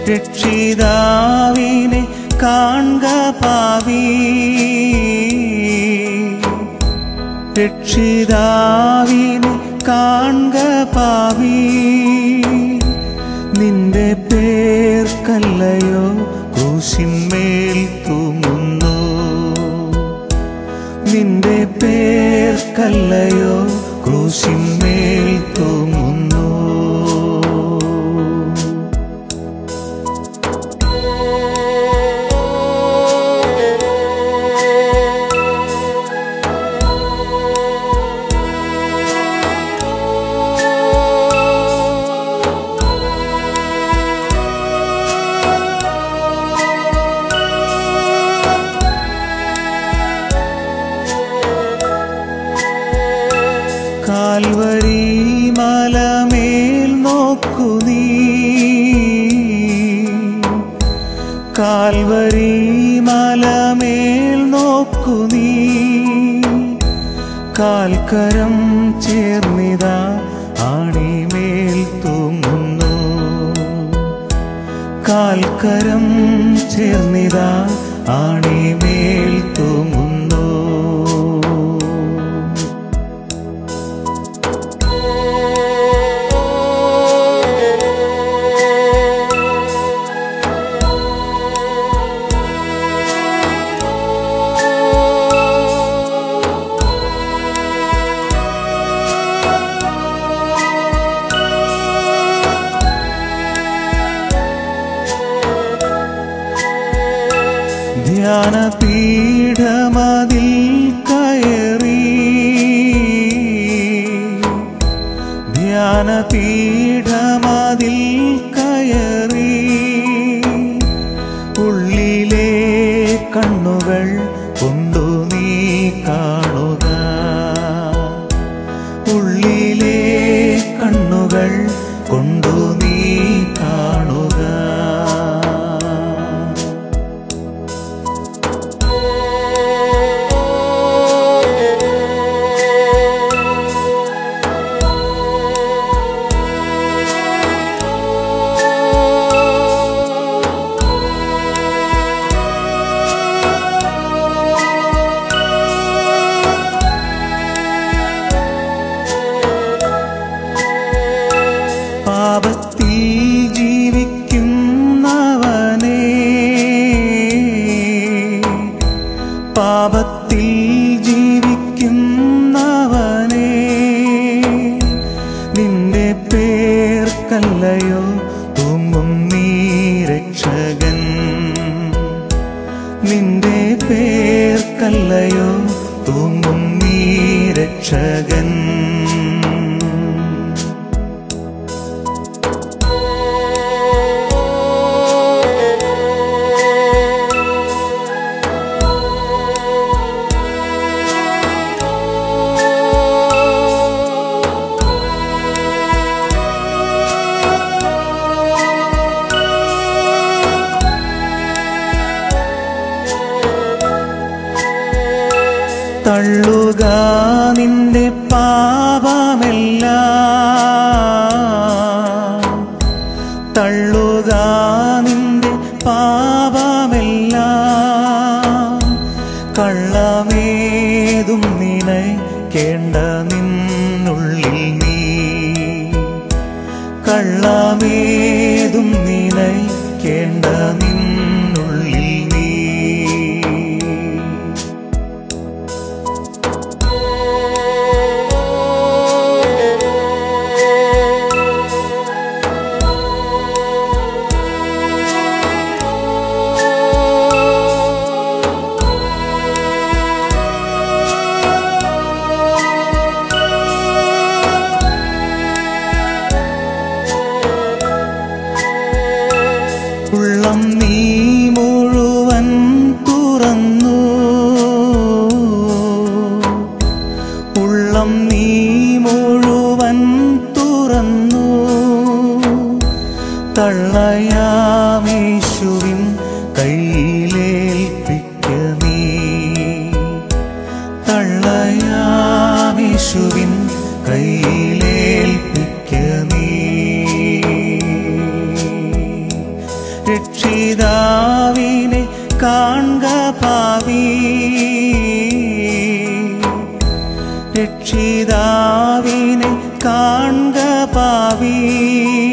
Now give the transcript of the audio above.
രക്ഷിതാവിനെ കാൺക പാവി രക്ഷിതാവിനെ കാൺക പാവി നിന്റെ പേർക്കല്ലയോ ക്രൂശിന്മേൽ തൂങ്ങുന്നു നിന്റെ പേർക്കല്ലയോ ക്രൂശിന്മേൽ തൂങ്ങുന്നു കാൽവരി മലമേൽ നോക്കു നീ കാൽവരി മലമേൽ നോക്കു നീ കാൽക്കരം ചേർന്നിതാ ആണിമേൽ തൂങ്ങുന്നു കാൽക്കരം ചേർന്നിതാ ആണിമേൽ തൂങ്ങുന്നു ധ്യാന പീഠമതിൽ കയറി ധ്യാന പീഠമതിൽ കയറി ഉള്ളിലെ കണ്ണുകൾ കൊണ്ടു നീ കാണുക ഉള്ളിലെ കണ്ണുകൾ കൊണ്ടു നീ കാണുക പാപത്തിൽ ജീവിക്കുന്നവനെ പാപത്തിൽ ജീവിക്കുന്നവനെ നിന്റെ പേർക്കല്ലയോ തൂങ്ങും നീ രക്ഷകൻ നിന്റെ പേർക്കല്ലയോ തൂങ്ങും നീ രക്ഷകൻ തള്ളുക നിന്റെ പാപമെല്ലാം തള്ളുക നിന്റെ പാപമെല്ലാം കള്ളമേതും നിനയ്ക്കേണ്ട നിന്നുള്ളിൽ നീ കള്ളമേതും നിനയ്ക്കേണ്ട നിന്നുള്ളിൽ നീ ഉള്ളം നീ മുഴുവൻ തുറന്നു ഉള്ളം നീ മുഴുവൻ തുറന്നു തള്ളയാമേശുവിൻ കയ്യിലേൽപ്പിക്ക നീ തള്ളയാമേശുവിൻ കയ്യിലേൽപ്പിക്ക നീ രക്ഷിതാവിനെ കാൺക പാവീ